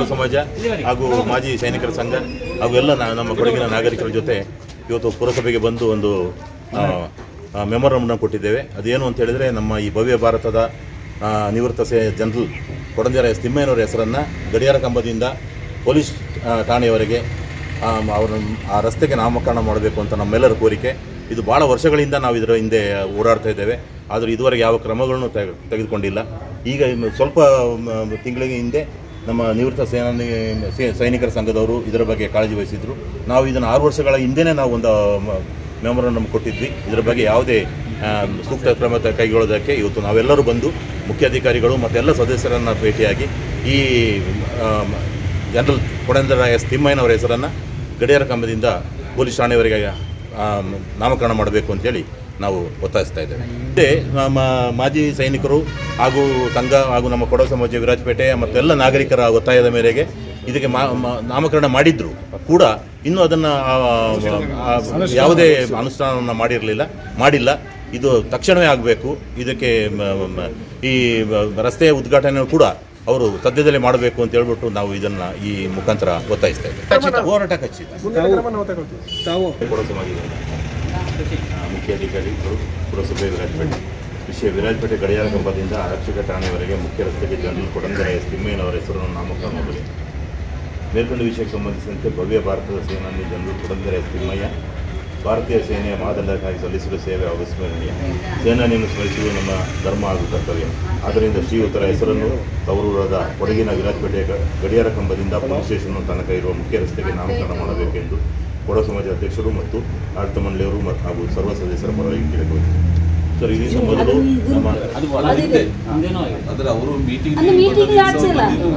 ಕೊಡ ಸಮಾಜ ಹಾಗೂ ಮಾಜಿ ಸೈನಿಕರ ಸಂಘ ಹಾಗೂ ಎಲ್ಲ ನಾ- ನಮ್ಮ ಕೊಡಗಿನ ನಾಗರಿಕರ ಜೊತೆ ಇವತ್ತು ಪುರಸಭೆಗೆ ಬಂದು ಒಂದು ಮೆಮೊರಮ್ನ ಕೊಟ್ಟಿದ್ದೇವೆ ಅದೇನು ಅಂತ ಹೇಳಿದರೆ ನಮ್ಮ ಈ ಭವ್ಯ ಭಾರತದ ಆ, ನಿವೃತ್ತ ಸೇ ಜನರಲ್ ಕೊಡಂಜರ ಎಸ್ ತಿಮ್ಮಯ್ಯನವರ ಹೆಸರನ್ನು ಗಡಿಯಾರ ಕಂಬದಿಂದ ಪೊಲೀಸ್ ಆ, ಠಾಣೆಯವರೆಗೆ ಆ, ಅವರ ಆ ರಸ್ತೆಗೆ ನಾಮಕರಣ ಮಾಡಬೇಕು ಅಂತ ನಮ್ಮೆಲ್ಲರ ಕೋರಿಕೆ ಇದು ಭಾಳ ವರ್ಷಗಳಿಂದ ನಾವು ಇದರ ಹಿಂದೆ ಓಡಾಡ್ತಾ ಇದ್ದೇವೆ ಆದರೆ ಇದುವರೆಗೆ ಯಾವ ಕ್ರಮಗಳನ್ನು ತೆಗೆ- ತೆಗೆದುಕೊಂಡಿಲ್ಲ ಈಗ ಇನ್ನು ಸ್ವಲ್ಪ ಮ, ತಿಂಗಳಿಗೆ ಹಿಂದೆ ನಮ್ಮ ನಿವೃತ್ತ ಸೇನಾನಿ ಸೇ- ಸೈನಿಕರ ಸಂಘದವರು ಇದರ ಬಗ್ಗೆ ಕಾಳಜಿ ವಹಿಸಿದ್ರು ನಾವು ಇದನ್ನು ಆರು ವರ್ಷಗಳ ಹಿಂದೆನೇ ನಾವು ಒಂದು ಮೆಮೊರಂಡಮ್ ಕೊಟ್ಟಿದ್ವಿ ಇದರ ಬಗ್ಗೆ ಯಾವುದೇ ಆ, ಸೂಕ್ತ ಕ್ರಮ ತ- ಕೈಗೊಳ್ಳೋದಕ್ಕೆ ಇವತ್ತು ನಾವೆಲ್ಲರೂ ಬಂದು ಮುಖ್ಯಾಧಿಕಾರಿಗಳು ಮತ್ತು ಎಲ್ಲ ಸದಸ್ಯರನ್ನು ಭೇಟಿಯಾಗಿ ಈ ಜನರಲ್ ಕೊಡಂದರ ಎಸ್ ತಿಮ್ಮಯ್ಯನವರ ಹೆಸರನ್ನು ಗಡಿಯಾರ ಕಂಬದಿಂದ ಪೊಲೀಸ್ ಠಾಣೆಯವರೆಗೆ ಆ, ನಾಮಕರಣ ಮಾಡಬೇಕು ಅಂತೇಳಿ ನಾವು ಒತ್ತಾಯಿಸ್ತಾ ಇದ್ದೇವೆ ಮತ್ತೆ ನಮ್ಮ ಮಾಜಿ ಸೈನಿಕರು ಹಾಗೂ ಸಂಘ ಹಾಗೂ ನಮ್ಮ ಕೊಡವ ಸಮಾಜ ವಿರಾಜಪೇಟೆ ಮತ್ತು ಎಲ್ಲ ನಾಗರಿಕರ ಒತ್ತಾಯದ ಮೇರೆಗೆ ಇದಕ್ಕೆ ಮಾ ಮಾ- ನಾಮಕರಣ ಮಾಡಿದ್ರು ಕೂಡ ಇನ್ನೂ ಅದನ್ನು ಯಾವುದೇ ಅನುಷ್ಠಾನವನ್ನು ಮಾಡಿರಲಿಲ್ಲ ಮಾಡಿಲ್ಲ ಇದು ತಕ್ಷಣವೇ ಆಗಬೇಕು ಇದಕ್ಕೆ ಮ- ಮ- ಈ ರಸ್ತೆಯ ಉದ್ಘಾಟನೆ ಕೂಡ ಅವರು ಸದ್ಯದಲ್ಲೇ ಮಾಡಬೇಕು ಅಂತ ಹೇಳ್ಬಿಟ್ಟು ನಾವು ಇದನ್ನ ಈ ಮುಖಾಂತರ ಒತ್ತಾಯಿಸ್ತಾ ಇದ್ದೇವೆ ಹೋರಾಟ ಖಚಿತ ತಾವು ಕೊಡ ಸಮಾಜದಿಂದ ಆ, ಮುಖ್ಯಾಧಿಕಾರಿಗಳು ಪುರಸಭೆ ವಿರಾಜಪೇಟೆ ವಿಷಯ ವಿರಾಜಪೇಟೆ ಗಡಿಯಾರ ಕಂಬದಿಂದ ಆರಕ್ಷಕ ಠಾಣೆಯವರೆಗೆ ಮುಖ್ಯ ರಸ್ತೆಗೆ ಜನರಲ್ ಕೊಡಂದರ ಎಸ್ ತಿಮ್ಮಯ್ಯನವರ ಹೆಸರನ್ನು ನಾಮಕರಣ ಮಾಡಬೇಕು ಮೇಲ್ಕಂಡ ವಿಷಯಕ್ಕೆ ಸಂಬಂಧಿಸಿದಂತೆ ಭವ್ಯ ಭಾರತದ ಸೇನಾನಿ ಜನರಲ್ ಕೊಡಂದರ ಎಸ್ ತಿಮ್ಮಯ್ಯ ಭಾರತೀಯ ಸೇನೆಯ ಮಾದರಿಗಾಗಿ ಸಲ್ಲಿಸಿದ ಸೇವೆ ಅವಿಸ್ಮರಣೀಯ ಸೇನಾನಿಯನ್ನು ಸ್ಮರಿಸುವುದು ನಮ್ಮ ಧರ್ಮ ಹಾಗೂ ಕರ್ತವ್ಯ ಆದ್ದರಿಂದ ಶ್ರೀಯುತರ ಹೆಸರನ್ನು ತವರೂರಾದ ಕೊಡಗಿನ ವಿರಾಜಪೇಟೆಯ ಗ- ಗಡಿಯಾರ ಕಂಬದಿಂದ ಪೊಲೀಸ್ ಸ್ಟೇಷನ್ ತನಕ ಇರುವ ಮುಖ್ಯ ರಸ್ತೆಗೆ ನಾಮಕರಣ ಮಾಡಬೇಕೆಂದು ಕೊಡ ಸಮಾಜ ಅಧ್ಯಕ್ಷರು ಮತ್ತು ಆಡಳಿತ ಮಂಡಳಿಯವರು ಮತ್ತು ಹಾಗೂ ಸರ್ವ ಸದಸ್ಯರ ಪರವಾಗಿ ಕೇಳಿಕೊಳ್ಳುತ್ತೇವೆ ಸರ್ ಇದರಿಂದ ಮೊದಲು ನಮ್ಮ ಅಂದ್ರೆ ಅವರು ಮೀಟಿಂಗ್ ಅಂದ್ರೆ meeting ಆಚೆಲ್ಲ?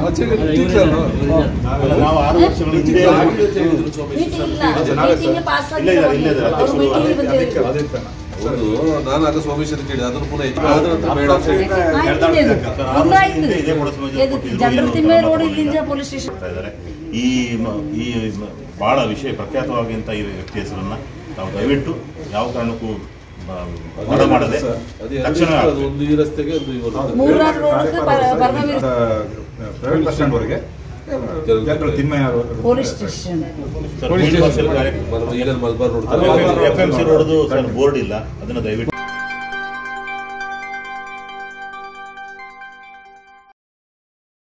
ನಾವು ಆರು ವರ್ಷಗಳ ಹಿಂದೆ ಮೀಟಿಂಗ್ ಇಲ್ಲ ಮೀಟಿಂಗ್ ಪಾಸ್ ಇಲ್ಲ, ಇಲ್ಲ, ಇಲ್ಲ, ಇಲ್ಲ, ಅವರು ಅಧ್ಯಕ್ಷರು ಮೀಟಿಂಗ್ ಬಂದಿದ್ರು ಹೌದು ನಾನು ಆಗ ಸೋಮೇಶ್ವರ ಕೇಳಿದೆ ಅದನ್ನು ಪುನಃ ಹೆಚ್ಚು ಆದ್ರಂತ ಬೇಡ ಅಂತ ಹೇಳಿ. ಆಯ್ತು ಇದು. ಮುಂದಾಯ್ತು ಇದೇ ಕೊಡ ಸಮಾಜ ಇದು ಕೊಟ್ಟಿದ್ರು, ಜನರ ಏನು ತಿಮ್ಮೆ ಕ್ರಮ ರೋಡ್ ತಗೊಂಡಿಲ್ಲ. ಇಲ್ಲಿಂದ ಪೊಲೀಸ್ ಸ್ಟೇಷನ್ ಮಾಡ್ತಾ ಇದ್ದಾರೆ ಈ ಮ- ಈ ಮ- ಬಹಳ ವಿಷಯ ಪ್ರಖ್ಯಾತವಾಗಿಂತ ಈ ವ್ಯಕ್ತಿ ಹೆಸರನ್ನ ನಾವು ದಯವಿಟ್ಟು ಯಾವ ಕಾರಣಕ್ಕೂ ಮ- ತಡ ಮಾಡದೆ ಅದೇ ತಕ್ಷಣ ಅದು ಒಂದು ಈ ರಸ್ತೆಗೆ ಒಂದು ಇವರು ಮೂರಾರು ರೋಡ್ ಬರ್ಮವೀರ್ ಪ್ರೈವೇಟ್ ಬಸ್ ಸ್ಟ್ಯಾಂಡ್ ವರೆಗೆ general Thimmayya police station sir, field marshal ಕಾರ್ಯಕ್ರಮ ಈಗ Malabar road F M C ರೋಡ್ದು ಸರ್ ಬೋರ್ಡ್ ಇಲ್ಲ ಅದನ್ನ ದಯವಿಟ್ಟು